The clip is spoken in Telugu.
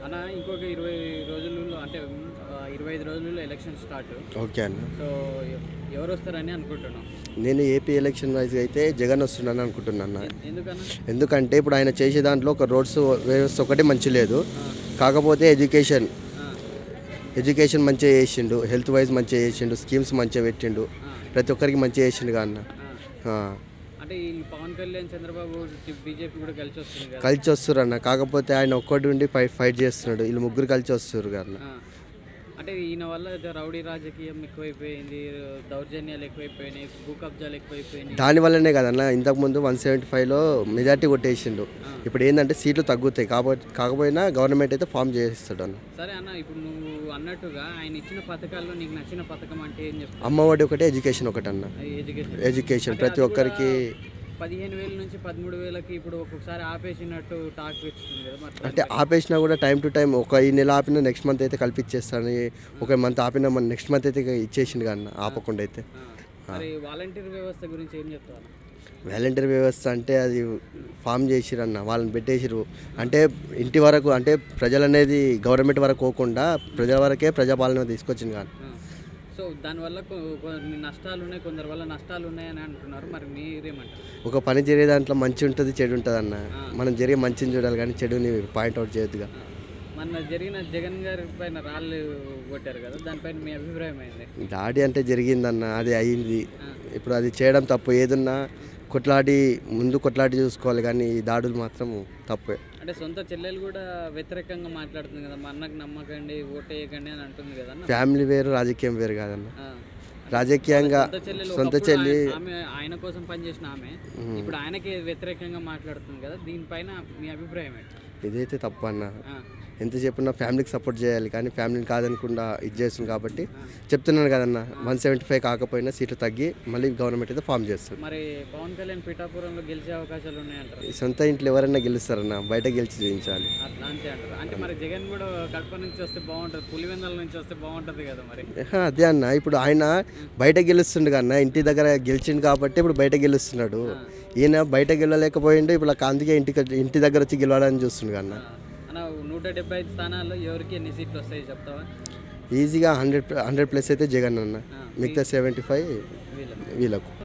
అన్న ఇంకొక ఇరవై రోజులలో అంటే ఆ, ఇరవై ఐదు రోజులలో ఎలక్షన్ స్టార్ట్ ఓకే అన్న సో ఎ- ఎవరు వస్తారని అనుకుంటున్నాం నేను ఏపీ ఎలక్షన్ వైజ్ అయితే జగన్ వస్తున్నాను అనుకుంటున్నాను అన్న. ఎందుకన్నా ఎందుకంటే ఇప్పుడు ఆయన చేసే దాంట్లో ఒక రోడ్స్ వ్యవస్థ ఒకటి మంచి లేదు కాకపోతే ఎడ్యుకేషన్ ఆ, ఎడ్యుకేషన్ మంచిగా చేసిండు హెల్త్ వైజ్ మంచిగా చేసిండు స్కీమ్స్ మంచిగా పెట్టిండు ప్రతి ఒక్కరికి మంచిగా చేసిండు అన్న ఆ. అంటే ఈ పవన్ కళ్యాణ్ చంద్రబాబు బీజేపీ కూడా కలిసి వస్తుంది కదా కలిసి వస్తారు అన్న కాకపోతే ఆయన ఒక్కటి ఉండి ఫైట్ ఫైట్ చేస్తున్నాడు వీళ్ళు ముగ్గురు కలిసి వస్తారు అన్న ఆ. అంటే ఈయన వల్ల ఇద రౌడీ రాజకీయం ఎక్కువైపోయింది దౌర్జన్యాలు ఎక్కువైపోయినాయి భూ కబ్జాలు ఎక్కువైపోయినాయి దాని వల్లనే కదన్న ఇంతకుముందు వన్ సెవెంటీ ఫైవ్లో మెజార్టీ కొట్టేసిండు ఇప్పుడు ఏంటంటే సీట్లు తగ్గుతాయి కాబట్టి కాకపోయినా గవర్నమెంట్ అయితే ఫామ్ చేస్తాడు అన్న సరే అన్న ఇప్పుడు నువ్వు అన్నట్టుగా ఆయన ఇచ్చిన పథకాల్లో నీకు నచ్చిన పథకం అంటే ఏం చెప్తావు అమ్మఒడి ఒకటే ఎడ్యుకేషన్ ఒకటి అన్న ఎడ్యుకేషన్ ఎడ్యుకేషన్ ప్రతి ఒక్కరికి పదిహేను వేల నుంచి పదమూడు వేలకి ఇప్పుడు ఒక్కొక్కసారి ఆపేసినట్టు టాక్ వచ్చింది కదా మరి అంటే ఆపేసినా కూడా టైం టు టైం ఒక ఈ నెల ఆపిన నెక్స్ట్ మంత్ అయితే కల్పించేస్తాను ఒక మంత్ ఆపిన మన నెక్స్ట్ మంత్ అయితే ఇక ఇచ్చేసిండు కానీ ఆపకుండా అయితే ఆ. మరి వాలంటీర్ వ్యవస్థ గురించి ఏం చెప్తాను వాలంటీర్ వ్యవస్థ అంటే అది ఫామ్ చేసిరన్న వాళ్ళని పెట్టేసిరు అంటే ఇంటి వరకు అంటే ప్రజలు అనేది గవర్నమెంట్ వరకు పోకుండా ప్రజల వరకే ప్రజాపాలన తీసుకొచ్చింది కానీ సో దానివల్ల కొ- కొన్ని నష్టాలు ఉన్నాయి కొందరి వల్ల నష్టాలు ఉన్నాయని అంటున్నారు మరి మీరేమంటారు ఒక పని జరిగే దాంట్లో మంచి ఉంటుంది చెడు ఉంటుంది అన్న మనం జరిగే మంచిని చూడాలి కానీ చెడుని పాయింట్అవుట్ చేయొద్దుగా మొన్న జరిగిన జగన్ గారి పైన రాళ్ళు కొట్టారు కదా దానిపైన మీ అభిప్రాయం ఏంది దాడి అంటే జరిగిందన్న అది అయింది ఇప్పుడు అది చేయడం తప్పు ఏదున్నా కొట్లాడి ముందు కొట్లాడి చూసుకోవాలి కానీ ఈ దాడులు మాత్రం తప్పే అంటే సొంత చెల్లెలు కూడా వ్యతిరేకంగా మాట్లాడుతుంది కదా మా అన్నకు నమ్మకండి ఓటేయకండి అని అంటుంది కదా అన్న. ఫ్యామిలీ వేరు రాజకీయం వేరు కాదన్న ఆ. రాజకీయంగా సొంత చెల్లెలు సొంత ఒకప్పుడు చెల్లి ఆయ- ఆమె ఆయన కోసం పనిచేసిన ఆమె ఇప్పుడు ఆయనకి వ్యతిరేకంగా మాట్లాడుతుంది కదా దీనిపైన మీ అభిప్రాయం ఏంటి ఇదైతే తప్పు అన్న ఆ. ఎంత చెప్పినా ఫ్యామిలీకి సపోర్ట్ చేయాలి కానీ ఫ్యామిలీని కాదనకుండా ఇది చేస్తుంది కాబట్టి చెప్తున్నాను కదన్న వన్ సెవెంటీ ఫైవ్ కాకపోయినా సీట్లు తగ్గి మళ్ళీ గవర్నమెంట్ అయితే ఫామ్ చేస్తుంది మరి పవన్ కళ్యాణ్ పిఠాపురంలో గెలిచే అవకాశాలు ఉన్నాయంటారు ఈ సొంత ఇంట్లో ఎవరైనా గెలుస్తారన్న బయట గెలిచి చూపించాలి అట్లా అంతే అంటారు అంటే మరి జగన్ కూడా కడప నుంచి వస్తే బాగుంటుంది పులివెందల నుంచి వస్తే బాగుంటుంది కదా మరి ఆహా, అదే అన్న ఇప్పుడు ఆయన బయట గెలుస్తుండు అన్న ఇంటి దగ్గర గెలిచిండు కాబట్టి ఇప్పుడు బయట గెలుస్తున్నాడు ఈయన బయట గెలవలేకపోయిండు ఇప్పుడు అందుకే ఇంటికి ఇంటి దగ్గర వచ్చి గెలవాలని చూస్తుండు అన్న అన్న నూట డెబ్బై ఐదు స్థానాల్లో ఎవరికి ఎన్ని సీట్లు వస్తాయి చెప్తావా ఈజీగా హండ్రెడ్ హండ్రెడ్ ప్లస్ అయితే జగన్ అన్న మిగతా సెవెంటీ ఫైవ్ వీళ్ళకి వీళ్ళకు